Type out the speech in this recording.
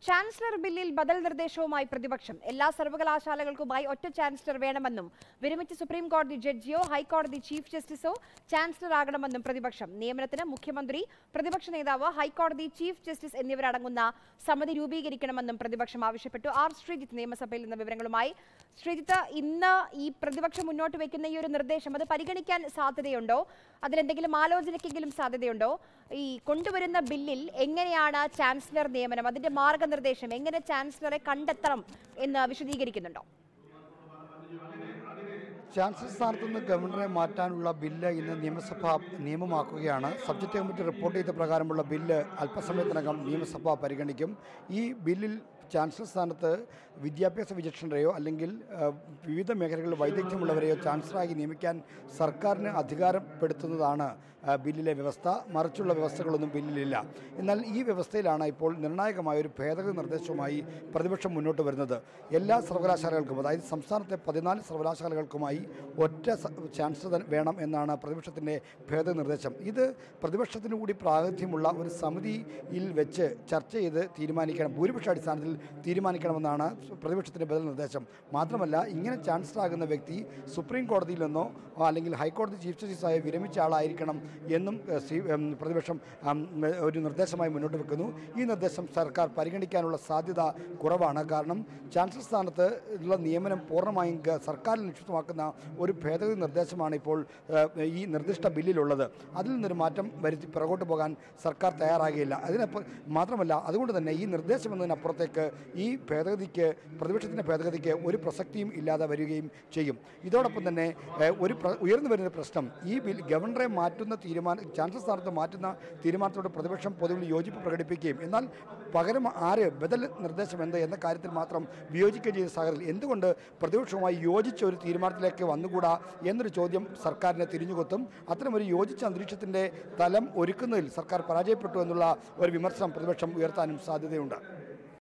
chancellor ബില്ലിൽ ബദൽ നിർദ്ദേശവുമായി പ്രതിപക്ഷം എല്ലാ സർവകലാശാലകൾക്കുമായി ഒറ്റ ചാൻസലർ വേണമെന്നും വിരമിച്ച സുപ്രീം കോടതി ജഡ്ജിയോ ഹൈക്കോടതി ചീഫ് ജസ്റ്റിസോ ചാൻസലർ ആകണമെന്നും പ്രതിപക്ഷം നിയമനത്തിന് മുഖ്യമന്ത്രി പ്രതിപക്ഷ നേതാവ് ഹൈക്കോടതി ചീഫ് ജസ്റ്റിസ് എന്നിവരടങ്ങുന്ന സമിതി രൂപീകരിക്കണമെന്നും പ്രതിപക്ഷം ആവശ്യപ്പെട്ടു ആർ ശ്രീജിത്ത് നിയമസഭയിൽ നിന്ന് വിവരങ്ങളുമായി ശ്രീജിത്ത് ഇന്ന് ഈ പ്രതിപക്ഷം മുന്നോട്ട് വെക്കുന്ന ഈ ഒരു നിർദ്ദേശം അത് പരിഗണിക്കാൻ സാധ്യതയുണ്ടോ അതിലെന്തെങ്കിലും ആലോചനയ്ക്കെങ്കിലും സാധ്യതയുണ്ടോ ഈ കൊണ്ടുവരുന്ന ബില്ലിൽ എങ്ങനെയാണ് ചാൻസലർ നിയമനം അതിന്റെ മാർഗനിർദ്ദേശം എങ്ങനെ ചാൻസലറെ കണ്ടെത്തണം എന്ന് വിശദീകരിക്കുന്നുണ്ടോ ചാൻസലർ സ്ഥാനത്ത് നിന്ന് ഗവർണറെ മാറ്റാനുള്ള ബില്ല് ഇന്ന് നിയമസഭ നിയമമാക്കുകയാണ് സബ്ജക്ട് കമ്മിറ്റി റിപ്പോർട്ട് ചെയ്ത പ്രകാരമുള്ള ബില്ല് അല്പസമയത്തിനകം നിയമസഭ പരിഗണിക്കും ഈ ബില്ലിൽ ചാൻസലർ സ്ഥാനത്ത് വിദ്യാഭ്യാസ വിചക്ഷണരെയോ അല്ലെങ്കിൽ ആ, വിവിധ മേഖലകളിൽ വൈദഗ്ധ്യമുള്ളവരെയോ ചാൻസലറായി നിയമിക്കാൻ സർക്കാരിന് അധികാരപ്പെടുത്തുന്നതാണ് ആ, ബില്ലിലെ വ്യവസ്ഥ മറിച്ചുള്ള വ്യവസ്ഥകളൊന്നും ബില്ലിലില്ല എന്നാൽ ഈ വ്യവസ്ഥയിലാണ് ഇപ്പോൾ നിർണായകമായ ഒരു ഭേദഗതി നിർദ്ദേശവുമായി പ്രതിപക്ഷം മുന്നോട്ട് വരുന്നത് എല്ലാ സർവകലാശാലകൾക്കും അതായത് സംസ്ഥാനത്തെ പതിനാല് സർവകലാശാലകൾക്കുമായി ഒറ്റ സ- ചാൻസലർ തന്നെ വേണം എന്നാണ് പ്രതിപക്ഷത്തിൻ്റെ ഭേദഗതി നിർദ്ദേശം ഇത് പ്രതിപക്ഷത്തിനു കൂടി പ്രാതിനിധ്യമുള്ള ഒരു സമിതിയിൽ വെച്ച് ചർച്ച ചെയ്ത് തീരുമാനിക്കണം ഭൂരിപക്ഷ അടിസ്ഥാനത്തിൽ തീരുമാനിക്കണമെന്നാണ് പ്രതിപക്ഷത്തിൻ്റെ ബദൽ നിർദ്ദേശം മാത്രമല്ല ഇങ്ങനെ ചാൻസലർ ആകുന്ന വ്യക്തി സുപ്രീം കോടതിയിൽ നിന്നോ അല്ലെങ്കിൽ ഹൈക്കോടതി ചീഫ് ജസ്റ്റിസായോ വിരമിച്ച ആളായിരിക്കണം എന്നും ഏഹ്, സി- ഉം, പ്രതിപക്ഷം ഉം, ഒരു നിർദ്ദേശമായി മുന്നോട്ട് വെക്കുന്നു ഈ നിർദ്ദേശം സർക്കാർ പരിഗണിക്കാനുള്ള സാധ്യത കുറവാണ് കാരണം ചാൻസലർ സ്ഥാനത്ത് ഉള്ള നിയമനം പൂർണ്ണമായും ഗ- സർക്കാരിൽ നിക്ഷിപ്തമാക്കുന്ന ഒരു ഭേദഗതി നിർദ്ദേശമാണ് ഇപ്പോൾ ഏഹ്, ഈ നിർദ്ദിഷ്ട ബില്ലിലുള്ളത് അതിൽ നിന്നൊരു മാറ്റം വരുത്തി പിറകോട്ട് പോകാൻ സർക്കാർ തയ്യാറാകുകയില്ല അതിനപ്പം മാത്രമല്ല അതുകൊണ്ട് തന്നെ ഈ നിർദ്ദേശം എന്നതിനപ്പുറത്തേക്ക് ഈ ഭേദഗതിക്ക് പ്രതിപക്ഷത്തിൻ്റെ ഭേദഗതിക്ക് ഒരു പ്രസക്തിയും ഇല്ലാതെ വരികയും ചെയ്യും ഇതോടൊപ്പം തന്നെ ഏഹ്, ഒരു പ്ര- ഉയർന്നു വരുന്ന പ്രശ്നം ഈ ബിൽ ഗവർണറെ മാറ്റുന്ന തീരുമാനം ചാൻസലർ സ്ഥാനത്ത് മാറ്റുന്ന തീരുമാനത്തോട് പ്രതിപക്ഷം പൊതുവിൽ യോജിപ്പ് പ്രകടിപ്പിക്കുകയും എന്നാൽ പകരം ആര് ബദൽ നിർദ്ദേശം എന്ത് എന്ന കാര്യത്തിൽ മാത്രം വിയോജിക്കുകയും ചെയ്ത സാഹചര്യത്തിൽ എന്തുകൊണ്ട് പ്രതിപക്ഷവുമായി യോജിച്ച ഒരു തീരുമാനത്തിലേക്ക് വന്നുകൂടാ എന്നൊരു ചോദ്യം സർക്കാരിനെ തിരിഞ്ഞുകൊത്തും അത്തരമൊരു യോജിച്ച അന്തരീക്ഷത്തിൻ്റെ തലം ഒരുക്കുന്നതിൽ സർക്കാർ പരാജയപ്പെട്ടു എന്നുള്ള ഒരു വിമർശനം പ്രതിപക്ഷം ഉയർത്താനും സാധ്യതയുണ്ട്